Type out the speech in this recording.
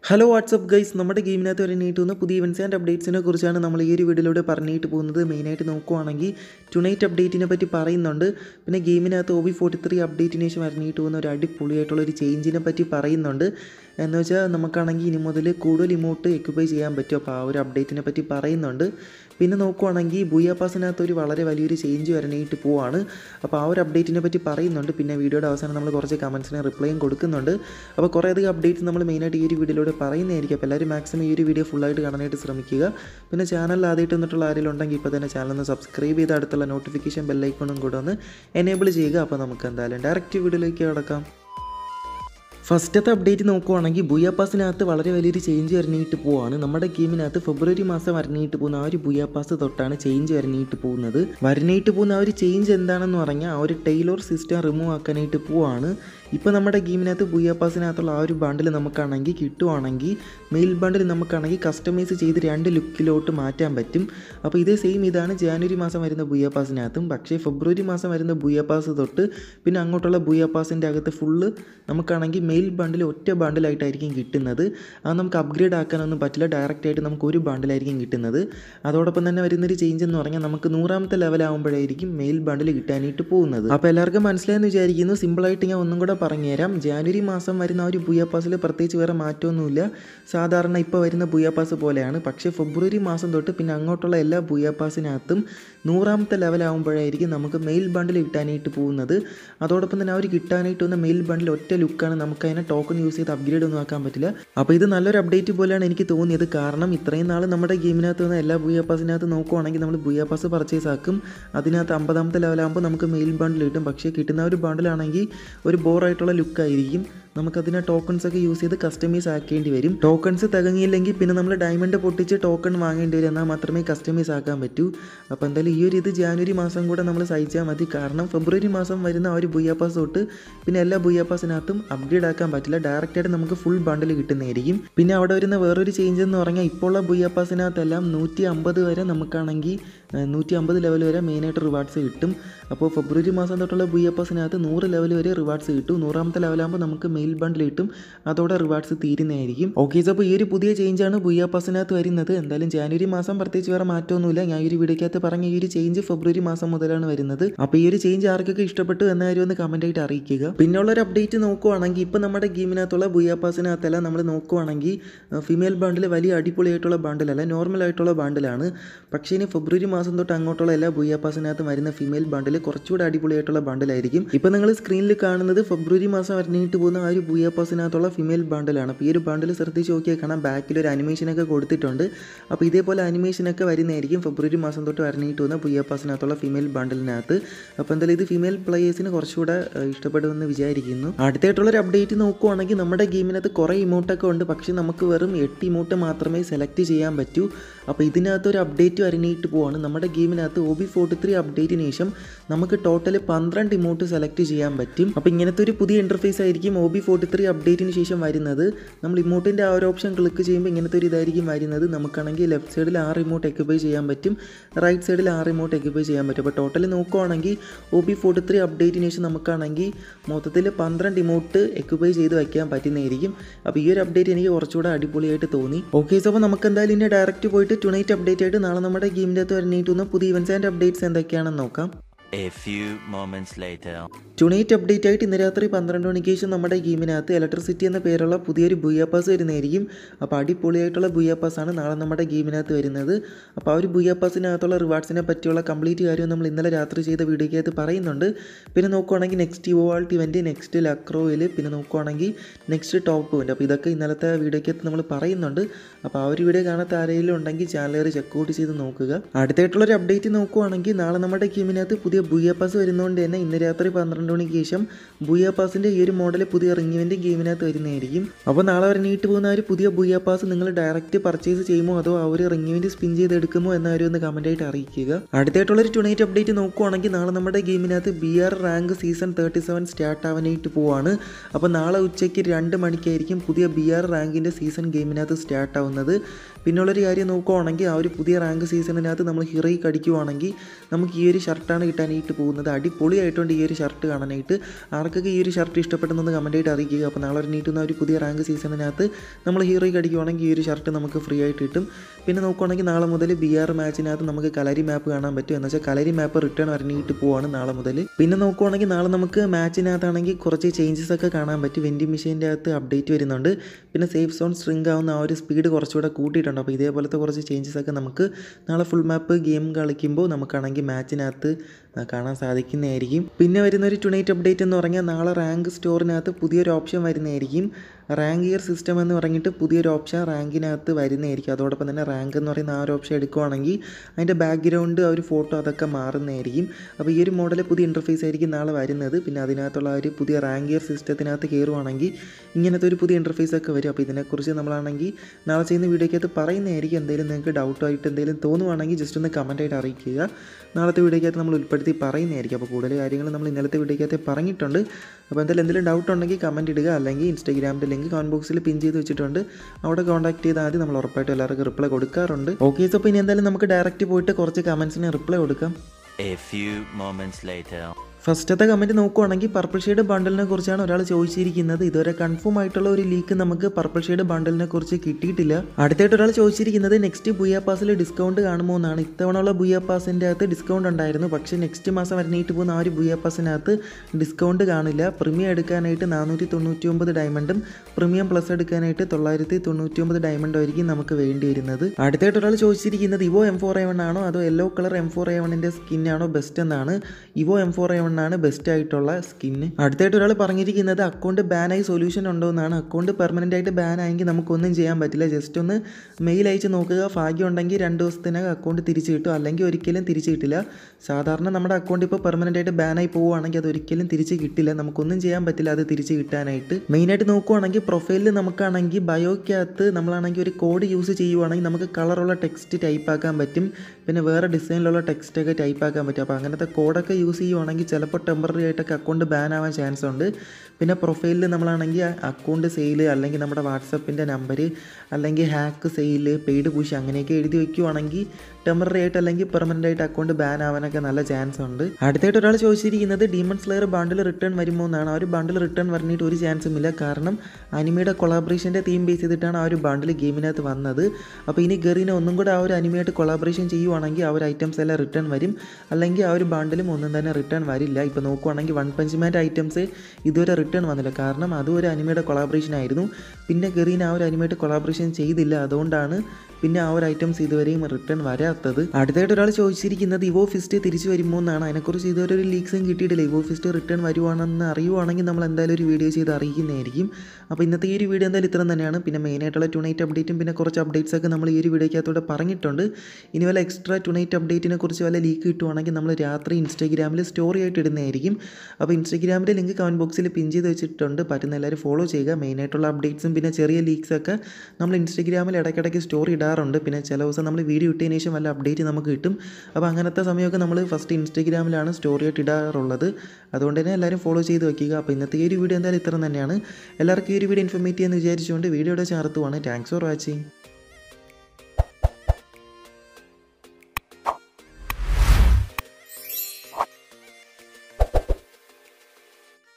Hello WhatsApp guys നമ്മുടെ ഗെയിമിനകത്ത് വരെ നീട്ടുന്ന പുതിയ ഇവൻസ് ആൻഡ് അപ്ഡേറ്റ്സിനെ കുറിച്ചാണ് നമ്മൾ ഈ ഒരു വീഡിയോയിലൂടെ പറഞ്ഞിട്ട് പോകുന്നത് മെയിനായിട്ട് നോക്കുവാണെങ്കിൽ ടുനൈറ്റ് അപ്ഡേറ്റിനെ പറ്റി പറയുന്നുണ്ട് പിന്നെ ഗെയിമിനകത്ത് ഒ ബി ഫോർട്ടി ത്രീ അപ്ഡേറ്റിന് ശേഷം ഇറങ്ങിയിട്ട് പോകുന്ന ഒരു അടിപൊളിയായിട്ടുള്ള ഒരു ചേഞ്ചിനെ പറ്റി പറയുന്നുണ്ട് എന്ന് വെച്ചാൽ നമുക്കാണെങ്കിൽ ഇനി മുതൽ കൂടുതൽ ഇമോട്ട് എക്യുപ്പൈ ചെയ്യാൻ പറ്റും അപ്പോൾ ആ ഒരു അപ്ഡേറ്റിനെ പറ്റി പറയുന്നുണ്ട് പിന്നെ നോക്കുവാണെങ്കിൽ ബുയ പാസിനകത്ത് ഒരു വളരെ വലിയൊരു ചേഞ്ച് വരാനായിട്ട് പോവാണ് അപ്പോൾ ആ ഒരു അപ്ഡേറ്റിനെ പറ്റി പറയുന്നുണ്ട് പിന്നെ വീഡിയോയുടെ അവസാനം നമ്മൾ കുറച്ച് കമൻസിന് റിപ്ലൈയും കൊടുക്കുന്നുണ്ട് അപ്പോൾ കുറേ അധികം അപ്ഡേറ്റ്സ് നമ്മൾ മെയിനായിട്ട് ഈ ഒരു വീഡിയോയിലൂടെ പറയുന്നതായിരിക്കും അപ്പോൾ എല്ലാവരും മാക്സിമം ഈ ഒരു വീഡിയോ ഫുള്ളായിട്ട് കാണാനായിട്ട് ശ്രമിക്കുക പിന്നെ ചാനലിൽ ആദ്യമായിട്ട് വന്നിട്ടുള്ള ആരെങ്കിലും ഉണ്ടെങ്കിൽ ഇപ്പോൾ തന്നെ ചാനൽ ഒന്ന് സബ്സ്ക്രൈബ് ചെയ്ത് അടുത്തുള്ള നോട്ടിഫിക്കേഷൻ ബെല്ലൈക്കണും കൂടെ ഒന്ന് എനേബിൾ ചെയ്യുക അപ്പോൾ നമുക്ക് എന്തായാലും ഡയറക്റ്റ് വീഡിയോയിലേക്ക് കിടക്കാം ഫസ്റ്റത്തെ അപ്ഡേറ്റ് നോക്കുവാണെങ്കിൽ ബുയ പാസിനകത്ത് വളരെ വലിയൊരു ചേഞ്ച് വരണിയിട്ട് പോവാണ് നമ്മുടെ ഗെയിമിനകത്ത് ഫെബ്രുവരി മാസം വരണിയിട്ട് പോകുന്ന ആ ഒരു ബുയ പാസ് തൊട്ടാണ് ചേഞ്ച് വരണിയിട്ട് പോകുന്നത് വരണിയിട്ട് പോകുന്ന ആ ഒരു ചേഞ്ച് എന്താണെന്ന് പറഞ്ഞാൽ ആ ഒരു ടൈലോർ സിസ്റ്റം റിമൂവ് ആക്കാനായിട്ട് പോവാണ് ഇപ്പോൾ നമ്മുടെ ഗെയിമിനകത്ത് ബുയ പാസിനകത്തുള്ള ആ ഒരു ബണ്ടിൽ നമുക്കാണെങ്കിൽ കിട്ടുവാണെങ്കിൽ മെയിൽ ബണ്ടിൽ നമുക്കാണെങ്കിൽ കസ്റ്റമൈസ് ചെയ്ത് രണ്ട് ലുക്കിലോട്ട് മാറ്റാൻ പറ്റും അപ്പോൾ ഇതേ സെയിം ഇതാണ് ജാനുവരി മാസം വരുന്ന ബുയ പാസിനകത്തും പക്ഷേ ഫെബ്രുവരി മാസം വരുന്ന ബുയ പാസ് തൊട്ട് പിന്നെ അങ്ങോട്ടുള്ള ബുയ പാസിൻ്റെ അകത്ത് ഫുള്ള് നമുക്കാണെങ്കിൽ മെയിൽ ബണ്ടിൽ ഒറ്റ ബണ്ടിലായിട്ടായിരിക്കും കിട്ടുന്നത് അത് നമുക്ക് അപ്ഗ്രേഡ് ആക്കാനൊന്നും പറ്റില്ല ഡയറക്റ്റ് ആയിട്ട് നമുക്ക് ഒരു ബണ്ടിലായിരിക്കും കിട്ടുന്നത് അതോടൊപ്പം തന്നെ വരുന്നൊരു ചേഞ്ച് എന്ന് പറഞ്ഞാൽ നമുക്ക് നൂറാമത്തെ ലെവലാകുമ്പോഴായിരിക്കും മെയിൽ ബണ്ടിൽ കിട്ടാനായിട്ട് പോകുന്നത് അപ്പോൾ എല്ലാവർക്കും മനസ്സിലായെന്ന് വിചാരിക്കുന്നു സിമ്പിളായിട്ട് ഞാൻ ഒന്നും കൂടെ പറഞ്ഞുതരാം ജാനുവരി മാസം വരുന്ന ആ ഒരു ബുയ പാസിൽ പ്രത്യേകിച്ച് വേറെ മാറ്റമൊന്നുമില്ല സാധാരണ ഇപ്പോൾ വരുന്ന ബുയ പാസ് പോലെയാണ് പക്ഷേ ഫെബ്രുവരി മാസം തൊട്ട് പിന്നെ അങ്ങോട്ടുള്ള എല്ലാ ബുയ പാസിനകത്തും നൂറാമത്തെ ലെവലാകുമ്പോഴായിരിക്കും നമുക്ക് മെയിൽ ബണ്ടിൽ കിട്ടാനായിട്ട് പോകുന്നത് അതോടൊപ്പം തന്നെ ആ ഒരു കിട്ടാനായിട്ട് വന്ന മെയിൽ ബണ്ടിൽ ഒറ്റ ലുക്കാണ് നമുക്ക് അതിനെ ടോക്കൺ യൂസ് ചെയ്ത് അപ്ഗ്രേഡ് ഒന്നും ആക്കാൻ പറ്റില്ല അപ്പോൾ ഇത് നല്ലൊരു അപ്ഡേറ്റ് പോലെയാണ് എനിക്ക് തോന്നിയത് കാരണം ഇത്രയും നാൾ നമ്മുടെ ഗെയിമിനകത്ത് വന്ന എല്ലാ ബുയ പാസിനകത്ത് നോക്കുവാണെങ്കിൽ നമ്മൾ ബുയ പാസ് പർച്ചേസ് ആക്കും അതിനകത്ത് അമ്പതാമത്തെ ലെവലാകുമ്പോൾ നമുക്ക് മെയിൽ ബണ്ടിൽ കിട്ടും പക്ഷേ കിട്ടുന്ന ഒരു ബണ്ടിലാണെങ്കിൽ ഒരു ബോറായിട്ടുള്ള ലുക്കായിരിക്കും നമുക്കതിനെ ടോക്കൺസ് ഒക്കെ യൂസ് ചെയ്ത് കസ്റ്റമൈസ് ആക്കേണ്ടി വരും ടോക്കൺസ് തികങ്ങിയില്ലെങ്കിൽ പിന്നെ നമ്മൾ ഡയമണ്ട് പൊട്ടിച്ച് ടോക്കൺ വാങ്ങേണ്ടി വരും എന്നാൽ മാത്രമേ കസ്റ്റമൈസ് ആക്കാൻ പറ്റൂ അപ്പോൾ എന്തായാലും ഈ ഒരു ഇത് ജാനുവരി മാസം കൂടെ നമ്മൾ സഹിച്ചാൽ മതി കാരണം ഫെബ്രുവരി മാസം വരുന്ന ആ ഒരു ബുയ്യാപ്പാസ് തൊട്ട് പിന്നെ എല്ലാ ബുയ്യാപ്പാസിനകത്തും അപ്ഗ്രേഡ് ആക്കാൻ പറ്റില്ല ഡയറക്റ്റായിട്ട് നമുക്ക് ഫുൾ ബണ്ടിൽ കിട്ടുന്നതായിരിക്കും പിന്നെ അവിടെ വരുന്ന വേറൊരു ചേഞ്ച് എന്ന് പറഞ്ഞാൽ ഇപ്പോൾ ഉള്ള ബുയ്യാപ്പാസിനകത്തെല്ലാം നൂറ്റി അമ്പത് വരെ നമുക്കാണെങ്കിൽ നൂറ്റി അമ്പത് ലെവൽ വരെ മെയിനായിട്ട് റിവാർഡ്സ് കിട്ടും അപ്പോൾ ഫെബ്രുവരി മാസം തൊട്ടുള്ള ബുയ്യപ്പാസിനകത്ത് നൂറ് ലെവൽ വരെ റിവാർഡ്സ് കിട്ടും നൂറാമത്തെ ലെവലാകുമ്പോൾ നമുക്ക് മെയിൽ ബണ്ടിൽ കിട്ടും അതോടെ റിവാർഡ്സ് തീരുന്നതായിരിക്കും ഓക്കെ അപ്പോൾ ഈ ഒരു പുതിയ ചേഞ്ചാണ് ബുയ്യപ്പാസിനകത്ത് വരുന്നത് എന്തായാലും ജാനുവരി മാസം പ്രത്യേകിച്ച് വേറെ മാറ്റമൊന്നുമില്ല ഞാൻ ഈ ഒരു വീഡിയോക്കകത്ത് പറഞ്ഞ ഈ ഒരു ചേഞ്ച് ഫെബ്രുവരി മാസം മുതലാണ് വരുന്നത് അപ്പോൾ ഈ ഒരു ചേഞ്ച് ആർക്കൊക്കെ ഇഷ്ടപ്പെട്ടു എന്ന കാര്യം ഒന്ന് കമൻ്റ് ആയിട്ട് അറിയിക്കുക പിന്നെയുള്ള ഒരു അപ്ഡേറ്റ് നോക്കുവാണെങ്കിൽ ഇപ്പോൾ നമ്മുടെ ഗെയിമിനകത്തുള്ള ബുയ്യാപ്പാസിനകത്തല്ല നമ്മൾ നോക്കുവാണെങ്കിൽ ഫീമെയിൽ ബണ്ടിൽ വലിയ അടിപൊളിയായിട്ടുള്ള ബണ്ടിലല്ല നോർമൽ ആയിട്ടുള്ള ബണ്ടിലാണ് പക്ഷേ ഇനി ഫെബ്രുവരി മാസം തൊട്ട് അങ്ങോട്ടുള്ള എല്ലാ ബുയ്യാപ്പാസിനകത്തും വരുന്ന ഫീമെയിൽ ബണ്ടിൽ കുറച്ചുകൂടെ അടിപൊളിയായിട്ടുള്ള ബണ്ടിലായിരിക്കും ഇപ്പോൾ നിങ്ങൾ സ്ക്രീനിൽ കാണുന്നത് ഫെബ്രുവരി മാസം വരണിട്ട് പോകുന്ന ആ ഒരു ബുയ്യാപ്പാസിനകത്തുള്ള ഫീമെയിൽ ബണ്ടിലാണ് അപ്പോൾ ഈ ഒരു ബണ്ടിൽ ശ്രദ്ധിച്ച് നോക്കിയാൽ കാണാം ബാക്കിൽ ഒരു അനിമേഷനൊക്കെ കൊടുത്തിട്ടുണ്ട് അപ്പോൾ ഇതേപോലെ അനിമേഷനൊക്കെ വരുന്നതായിരിക്കും ഫെബ്രുവരി മാസം തൊട്ട് വരണിട്ട് പോകുന്ന ബുയ്യാപ്പാസിനകത്തുള്ള ഫീമെയിൽ ബണ്ടിലിനകത്ത് അപ്പോൾ എന്തായാലും ഇത് ഫീമെയിൽ പ്ലേയേഴ്സിന് കുറച്ചുകൂടെ ഏഹ്, ഇഷ്ടപ്പെടുമെന്ന് വിചാരിക്കുന്നു അടുത്തായിട്ടുള്ളൊരു അപ്ഡേറ്റ് നോക്കുവാണെങ്കിൽ നമ്മുടെ ഗെയിമിനകത്ത് കുറേ ഇമോട്ടൊക്കെ ഉണ്ട് പക്ഷേ നമുക്ക് വെറും എട്ട് ഇമോട്ട് മാത്രമേ സെലക്ട് ചെയ്യാൻ പറ്റൂ അപ്പോൾ ഇതിനകത്ത് ഒരു അപ്ഡേറ്റ് വരണിട്ട് പോവാണ് നമ്മുടെ ഗെയിമിനകത്ത് ഒ ബി ഫോർട്ടി ത്രീ അപ്ഡേറ്റിന് ശേഷം നമുക്ക് ടോട്ടൽ പന്ത്രണ്ട് ഇമോട്ട് സെലക്ട് ചെയ്യാൻ പറ്റും അപ്പോൾ ഇങ്ങനത്തെ ഒരു പുതിയ ഇൻ്റർഫേസ് ആയിരിക്കും ഒ ബി ഫോർട്ടി ത്രീ അപ്ഡേറ്റിന് ശേഷം വരുന്നത് നമ്മൾ ഇമോട്ടിൻ്റെ ആ ഒരു ഓപ്ഷൻ ക്ലിക്ക് ചെയ്യുമ്പോൾ ഇങ്ങനത്തെ ഒരു ഇതായിരിക്കും വരുന്നത് നമുക്കാണെങ്കിൽ ലെഫ്റ്റ് സൈഡിൽ ആറ് ഇമോട്ട് എക്യുപ്പൈ ചെയ്യാൻ പറ്റും റൈറ്റ് സൈഡിൽ ആറ് ഇമോട്ട് എക്യുപ്പൈ ചെയ്യാൻ പറ്റും അപ്പോൾ ടോട്ടൽ നോക്കുവാണെങ്കിൽ ഒ ബി ഫോർട്ടി ത്രീ അപ്ഡേറ്റിന് ശേഷം നമുക്കാണെങ്കിൽ മൊത്തത്തിൽ പന്ത്രണ്ട് ഇമോട്ട് എക്യുപ്പൈ ചെയ്ത് വയ്ക്കാൻ പറ്റുന്നതായിരിക്കും അപ്പോൾ ഈ ഒരു അപ്ഡേറ്റ് എനിക്ക് കുറച്ചുകൂടെ അടിപൊളിയായിട്ട് തോന്നി ഓക്കെ സോ അപ്പോൾ നമുക്ക് എന്തായാലും ഇനി ഡയറക്റ്റ് പോയിട്ട് ടുനൈറ്റ് അപ്ഡേറ്റ് ആയിട്ട് നാളെ നമ്മുടെ ഗെയിമിൻ്റെ അകത്ത് വരണിട്ടുന്ന പുതിയ ഇവൻസ് ആൻഡ് അപ്ഡേറ്റ്സ് എന്തൊക്കെയാണെന്ന് നോക്കാം A few moments later. Tonight update ആയിട്ട് ഇന്ന് രാത്രി പന്ത്രണ്ട് മണിക്ക് ശേഷം നമ്മുടെ ഗെയിമിനകത്ത് ഇലക്ട്രിസിറ്റി എന്ന പേരുള്ള പുതിയൊരു ബുയ്യാപ്പാസ് വരുന്നതായിരിക്കും അപ്പോൾ അടിപൊളിയായിട്ടുള്ള ബുയ്യാപ്പാസ് ആണ് നാളെ നമ്മുടെ ഗെയിമിനകത്ത് വരുന്നത് അപ്പോൾ ആ ഒരു ബുയ്യാപ്പാസിനകത്തുള്ള റിവാർഡ്സിനെ പറ്റിയുള്ള കംപ്ലീറ്റ് കാര്യം നമ്മൾ ഇന്നലെ രാത്രി ചെയ്ത വീഡിയോക്കകത്ത് പറയുന്നുണ്ട് പിന്നെ നോക്കുവാണെങ്കിൽ നെക്സ്റ്റ് ഇവോൾട്ട് ഇവൻറ്റ് നെക്സ്റ്റ് ലക്രോയിൽ പിന്നെ നോക്കുവാണെങ്കിൽ നെക്സ്റ്റ് ടോപ്പ് ഇവൻറ്റ് അപ്പോൾ ഇതൊക്കെ ഇന്നലത്തെ വീഡിയോക്കകത്ത് നമ്മൾ പറയുന്നുണ്ട് അപ്പോൾ ആ ഒരു വീഡിയോ കാണാത്ത ആരെങ്കിലും ഉണ്ടെങ്കിൽ ചാനൽ കയറി ചെക്കൗട്ട് ചെയ്ത് നോക്കുക അടുത്തായിട്ടുള്ളൊരു അപ്ഡേറ്റ് നോക്കുവാണെങ്കിൽ നാളെ നമ്മുടെ ഗെയിമിനകത്ത് പുതിയ ബുയ്യാപ്പാസ് വരുന്നതുകൊണ്ട് തന്നെ ഇന്ന് രാത്രി പന്ത്രണ്ട് മണിക്ക് ശേഷം ബുയ്യാപ്പാസിൻ്റെ ഈ ഒരു മോഡൽ പുതിയ റിംഗിവൻ്റെ ഗെയിമിനകത്ത് വരുന്നതായിരിക്കും അപ്പോൾ നാളെ വരെ നീട്ട് പോകുന്ന ആ ഒരു പുതിയ ബുയ്യാപ്പാസ് നിങ്ങൾ ഡയറക്റ്റ് പർച്ചേസ് ചെയ്യുമോ അതോ ആ ഒരു റിംഗിവൻ്റ് സ്പിൻ ചെയ്ത് എടുക്കുമോ എന്ന കാര്യം ഒന്ന് കമൻ്റ് ആയിട്ട് അറിയിക്കുക അടുത്തായിട്ടുള്ളൊരു ടുണൈറ്റ് അപ്ഡേറ്റ് നോക്കുവാണെങ്കിൽ നാളെ നമ്മുടെ ഗെയിമിനകത്ത് B R rank season thirty seven start ആവാനായിട്ട് പോവാണ് അപ്പോൾ നാളെ ഉച്ചയ്ക്ക് രണ്ട് മണിക്കായിരിക്കും പുതിയ ബി ആർ റാങ്കിൻ്റെ സീസൺ ഗെയിമിനകത്ത് സ്റ്റാർട്ട് ആവുന്നത് പിന്നുള്ളൊരു കാര്യം നോക്കുവാണെങ്കിൽ ആ ഒരു പുതിയ റാങ്ക് സീസണിനകത്ത് നമ്മൾ ഹിറോയ്ക്ക് അടിക്കുവാണെങ്കിൽ നമുക്ക് ഈ ഒരു ഷർട്ടാണ് കിട്ടാനായിട്ട് വരാനായിട്ട് പോകുന്നത് അടിപൊളിയായിട്ടുണ്ട് ഈ ഒരു ഷർട്ട് കാണാനായിട്ട് ആർക്കൊക്കെ ഈ ഒരു ഷർട്ട് ഇഷ്ടപ്പെട്ടെന്നൊന്ന് കമൻറ്റായിട്ട് അറിയിക്കുക അപ്പോൾ നാളെ നീട്ടുന്ന ഒരു പുതിയ റാങ്ക് സീസണിനകത്ത് നമ്മൾ ഹീറോയ്ക്ക് അടിക്കുവാണെങ്കിൽ ഈ ഒരു ഷർട്ട് നമുക്ക് ഫ്രീ ആയിട്ട് കിട്ടും പിന്നെ നോക്കുവാണെങ്കിൽ നാളെ മുതൽ ബി ആർ മാച്ചിനകത്ത് നമുക്ക് കലരി മാപ്പ് കാണാൻ പറ്റും എന്ന് വെച്ചാൽ കലരി മാപ്പ് റിട്ടേൺ വരണിയിട്ട് പോവാണ് നാളെ മുതൽ പിന്നെ നോക്കുവാണെങ്കിൽ നാളെ നമുക്ക് മാച്ചിനകത്താണെങ്കിൽ കുറച്ച് ചേഞ്ചസ് ഒക്കെ കാണാൻ പറ്റും വെൻഡിങ് മെഷീൻ്റെ അകത്ത് അപ്ഡേറ്റ് വരുന്നുണ്ട് പിന്നെ സേഫ് സോൺ സ്ട്രിങ്ക് ആവുന്ന ആ ഒരു സ്പീഡ് കുറച്ചുകൂടെ കൂട്ടിയിട്ടുണ്ട് അപ്പോൾ ഇതേപോലത്തെ കുറച്ച് ചേഞ്ചസ് ഒക്കെ നമുക്ക് നാളെ ഫുൾ മാപ്പ് ഗെയിം കളിക്കുമ്പോൾ നമുക്കാണെങ്കിൽ മാച്ചിനകത്ത് കാണാൻ സാധിക്കുന്നതായിരിക്കും പിന്നെ വരുന്ന ഒരു ടുണൈറ്റ് അപ്ഡേറ്റ് എന്ന് പറഞ്ഞാൽ നാളെ റാങ്ക് സ്റ്റോറിനകത്ത് പുതിയൊരു ഓപ്ഷൻ വരുന്നതായിരിക്കും റാങ്ക് ഇയർ സിസ്റ്റം എന്ന് പറഞ്ഞിട്ട് പുതിയൊരു ഓപ്ഷൻ റാങ്കിനകത്ത് വരുന്നതായിരിക്കും അതോടൊപ്പം തന്നെ റാങ്ക് എന്ന് പറയുന്ന ആ ഒരു ഓപ്ഷൻ എടുക്കുവാണെങ്കിൽ അതിൻ്റെ ബാക്ക്ഗ്രൗണ്ട് ആ ഒരു ഫോട്ടോ അതൊക്കെ മാറുന്നതായിരിക്കും അപ്പോൾ ഈ ഒരു മോഡൽ പുതിയ ഇൻ്റർഫേസ് ആയിരിക്കും നാളെ വരുന്നത് പിന്നെ അതിനകത്തുള്ള ആ ഒരു പുതിയ റാങ്ക് ഇയർ സിസ്റ്റത്തിനകത്ത് കയറുവാണെങ്കിൽ ഇങ്ങനത്തെ ഒരു പുതിയ ഇൻ്റർഫേസ് ഒക്കെ വരും അപ്പോൾ ഇതിനെക്കുറിച്ച് നമ്മളാണെങ്കിൽ നാളെ ചെയ്യുന്ന വീഡിയോക്കകത്ത് പറയുന്നതായിരിക്കും എന്തെങ്കിലും നിങ്ങൾക്ക് ഡൗട്ടായിട്ട് എന്തെങ്കിലും തോന്നുവാണെങ്കിൽ ജസ്റ്റ് ഒന്ന് കമൻറ്റായിട്ട് അറിയിക്കുക നാളത്തെ വീഡിയോക്കകത്ത് നമ്മൾ ഉൾപ്പെടുത്തി പറയുന്നതായിരിക്കും അപ്പോൾ കൂടുതൽ കാര്യങ്ങൾ നമ്മൾ ഇന്നലത്തെ വീഡിയോക്കകത്ത് പറഞ്ഞിട്ടുണ്ട് അപ്പോൾ എന്തായാലും എന്തെങ്കിലും ഡൗട്ട് ഉണ്ടെങ്കിൽ കമൻറ്റ് ഇടുക അല്ലെങ്കിൽ ഇൻസ്റ്റാഗ്രാമിൻ്റെ ലിങ്ക് കമൻറ്റ് ബോക്സിൽ പിൻ ചെയ്ത് വെച്ചിട്ടുണ്ട് അവിടെ കോൺടാക്ട് ചെയ്താൽ മതി നമ്മൾ ഉറപ്പായിട്ടും എല്ലാവർക്കും റിപ്ലൈ കൊടുക്കാറുണ്ട് ഓക്കെ സോ അപ്പോൾ ഇനി എന്തായാലും നമുക്ക് ഡയറക്റ്റ് പോയിട്ട് കുറച്ച് കമൻസിന് റിപ്ലൈ കൊടുക്കാം A few moments later. ഫസ്റ്റത്തെ കമൻറ്റ് നോക്കുവാണെങ്കിൽ പർപ്പിൾ ഷെയ്ഡ് ബണ്ടിലിനെ കുറിച്ചാണ് ഒരാൾ ചോദിച്ചിരിക്കുന്നത് ഇതുവരെ കൺഫേം ആയിട്ടുള്ള ഒരു ലീക്ക് നമുക്ക് പർപ്പിൾ ഷെയ്ഡ് ബണ്ടിലിനെ കുറിച്ച് കിട്ടിയിട്ടില്ല അടുത്തായിട്ട് ഒരാൾ ചോദിച്ചിരിക്കുന്നത് നെക്സ്റ്റ് ബുയ പാസിൽ ഡിസ്കൗണ്ട് കാണുമോ എന്നാണ് ഇത്തവണയുള്ള ബുയ പാസിൻ്റെ അകത്ത് ഡിസ്കൗണ്ട് ഉണ്ടായിരുന്നു പക്ഷേ നെക്സ്റ്റ് മാസം വരണിയിട്ട് പോകുന്ന ആ ഒരു ബുയ പാസിനകത്ത് ഡിസ്കൗണ്ട് കാണില്ല പ്രീമിയം എടുക്കാനായിട്ട് നാനൂറ്റി തൊണ്ണൂറ്റി ഒമ്പത് ഡയമണ്ടും പ്രീമിയം പ്ലസ് എടുക്കാനായിട്ട് തൊള്ളായിരത്തി തൊണ്ണൂറ്റി ഒമ്പത് ഡയമണ്ടും ആയിരിക്കും നമുക്ക് വേണ്ടി വരുന്നത് അടുത്തായിട്ട് ഒരാൾ ചോദിച്ചിരിക്കുന്നത് evo M four A one ആണോ അതോ yellow colour M four A വണ്ണിൻ്റെ സ്കിന്നാണോ ബെസ്റ്റ് എന്നാണ് evo M four A one ആണ് ബെസ്റ്റ് ആയിട്ടുള്ള സ്കിന്ന് അടുത്തായിട്ട് ഒരാൾ പറഞ്ഞിരിക്കുന്നത് അക്കൗണ്ട് ബാനായി സൊല്യൂഷൻ ഉണ്ടോ എന്നാണ് അക്കൗണ്ട് പെർമനൻ്റ് ആയിട്ട് ബാൻ ആയെങ്കിൽ നമുക്കൊന്നും ചെയ്യാൻ പറ്റില്ല ജസ്റ്റ് ഒന്ന് മെയിൽ അയച്ച് നോക്കുക ഭാഗ്യം ഉണ്ടെങ്കിൽ രണ്ട് ദിവസത്തിനകം അക്കൗണ്ട് തിരിച്ച് കിട്ടും അല്ലെങ്കിൽ ഒരിക്കലും തിരിച്ച് കിട്ടില്ല സാധാരണ നമ്മുടെ അക്കൗണ്ട് ഇപ്പോൾ പെർമനൻ്റ് ആയിട്ട് ബാനായി പോവുകയാണെങ്കിൽ അത് ഒരിക്കലും തിരിച്ച് കിട്ടില്ല നമുക്കൊന്നും ചെയ്യാൻ പറ്റില്ല അത് തിരിച്ച് കിട്ടാനായിട്ട് മെയിനായിട്ട് നോക്കുവാണെങ്കിൽ പ്രൊഫൈലിൽ നമുക്കാണെങ്കിൽ ബയോക്കകത്ത് നമ്മളാണെങ്കിൽ ഒരു കോഡ് യൂസ് ചെയ്യുവാണെങ്കിൽ നമുക്ക് കളറുള്ള ടെക്സ്റ്റ് ടൈപ്പ് ആക്കാൻ പറ്റും പിന്നെ വേറെ ഡിസൈനിലുള്ള ടെക്സ്റ്റൊക്കെ ടൈപ്പ് ആക്കാൻ പറ്റും അപ്പോൾ അങ്ങനത്തെ കോഡൊക്കെ യൂസ് ചെയ്യുവാണെങ്കിൽ ചിലപ്പോൾ ടെമ്പററി ആയിട്ടൊക്കെ അക്കൗണ്ട് ബാൻ ആവാൻ ചാൻസ് ഉണ്ട് പിന്നെ പ്രൊഫൈലിൽ നമ്മളാണെങ്കിൽ അക്കൗണ്ട് സെയിൽ അല്ലെങ്കിൽ നമ്മുടെ വാട്സപ്പിൻ്റെ നമ്പർ അല്ലെങ്കിൽ ഹാക്ക് സെയിൽ പെയ്ഡ് പുഷ് അങ്ങനെയൊക്കെ എഴുതി വെക്കുവാണെങ്കിൽ ടെമ്പററി ആയിട്ട് അല്ലെങ്കിൽ പെർമനൻ്റ് ആയിട്ട് അക്കൗണ്ട് ബാൻ ആവാനൊക്കെ നല്ല ചാൻസ് ഉണ്ട് അടുത്തായിട്ട് ഒരാൾ ചോദിച്ചിരിക്കുന്നത് ഡീമൺ സ്ലെയർ ബണ്ടിൽ റിട്ടേൺ വരുമോ എന്നാണ് ആ ഒരു ബണ്ടിൽ റിട്ടേൺ വരണിയിട്ട് ഒരു ചാൻസും ഇല്ല കാരണം അനിമയുടെ കൊളാബറേഷൻ്റെ തീം ബേസ് ചെയ്തിട്ടാണ് ആ ഒരു ബണ്ടിൽ ഗെയിമിനകത്ത് വന്നത് അപ്പോൾ ഇനി ഗെറിനെ ഒന്നും കൂടെ ആ ഒരു അനിമയായിട്ട് കൊളാബറേഷൻ ചെയ്യുവാണെങ്കിൽ ആ ഒരു ഐറ്റംസ് എല്ലാം റിട്ടേൺ വരും അല്ലെങ്കിൽ ആ ഒരു ബണ്ടിലും ഒന്നും തന്നെ റിട്ടേൺ വരില്ല ഇപ്പോൾ നോക്കുവാണെങ്കിൽ വൺ പഞ്ച് മാൻ്റെ ഐറ്റംസ് ഇതുവരെ റിട്ടേൺ വന്നില്ല കാരണം അതും ഒരു അനിമയുടെ കൊളാബറേഷൻ ആയിരുന്നു പിന്നെ ഗെറീൻ ആ ഒരു അനിമയായിട്ട് കൊളാബറേഷൻ ചെയ്തില്ല അതുകൊണ്ടാണ് പിന്നെ ആ ഒരു ഐറ്റംസ് ഇതുവരെയും റിട്ടേൺ വരാത്തത് അടുത്തായിട്ട് ഒരാൾ ചോദിച്ചിരിക്കുന്നത് ഇവോ ഫിസ്റ്റ് തിരിച്ചു വരുമോ എന്നാണ് അതിനെക്കുറിച്ച് ഇതുവരെ ഒരു ലീക്സും കിട്ടിയിട്ടില്ല ഇവോ ഫിസ്റ്റ് റിട്ടേൺ വരുവാണെന്ന് അറിയുവാണെങ്കിൽ നമ്മൾ എന്തായാലും ഒരു വീഡിയോ ചെയ്ത് അറിയിക്കുന്നതായിരിക്കും അപ്പോൾ ഇന്നത്തെ ഈ ഒരു വീഡിയോ എന്തായാലും ഇത്രയും തന്നെയാണ് പിന്നെ മെയിനായിട്ടുള്ള ടുണൈറ്റ് അപ്ഡേറ്റും പിന്നെ കുറച്ച് അപ്ഡേറ്റ്സ് ഒക്കെ നമ്മൾ ഈ ഒരു വീഡിയോക്കകത്തൂടെ പറഞ്ഞിട്ടുണ്ട് ഇനി വല്ല എക്സ്ട്രാ ടുണൈറ്റ് അപ്ഡേറ്റിനെ കുറിച്ച് വല്ല ലീക്ക് കിട്ടുവാണെങ്കിൽ നമ്മൾ രാത്രി ഇൻസ്റ്റാഗ്രാമിൽ സ്റ്റോറി ആയിട്ട് ഇടുന്നതായിരിക്കും അപ്പോൾ ഇൻസ്റ്റാഗ്രാമിൻ്റെ ലിങ്ക് കമൻറ്റ് ബോക്സിൽ പിൻ ചെയ്ത് വെച്ചിട്ടുണ്ട് പറ്റുന്ന എല്ലാവരും ഫോളോ ചെയ്യുക മെയിനായിട്ടുള്ള അപ്ഡേറ്റ്സും പിന്നെ ചെറിയ ലീക്സൊക്കെ നമ്മൾ ഇൻസ്റ്റാഗ്രാമിൽ ഇടയ്ക്കിടയ്ക്ക് സ്റ്റോറി ഇടാറുണ്ട് പിന്നെ ചില ദിവസം നമ്മൾ വീഡിയോ ഇട്ടതിന് ശേഷം വല്ല അപ്ഡേറ്റ് നമുക്ക് കിട്ടും അപ്പോൾ അങ്ങനത്തെ സമയമൊക്കെ നമ്മൾ ഫസ്റ്റ് ഇൻസ്റ്റാഗ്രാമിലാണ് സ്റ്റോറി ആയിട്ട് ഇടാറുള്ളത് അതുകൊണ്ട് തന്നെ എല്ലാവരും ഫോളോ ചെയ്ത് വയ്ക്കുക അപ്പോൾ ഇന്നത്തെ ഈ ഒരു വീഡിയോ എന്തായാലും ഇത്ര തന്നെയാണ് എല്ലാവർക്കും ഈ ഒരു വീഡിയോ ഇൻഫോർമേറ്റീവ് എന്ന് വിചാരിച്ചുകൊണ്ട് വീഡിയോയുടെ ചേർത്തുവാണ് താങ്ക്സ് ഫോർ വാച്ചിങ്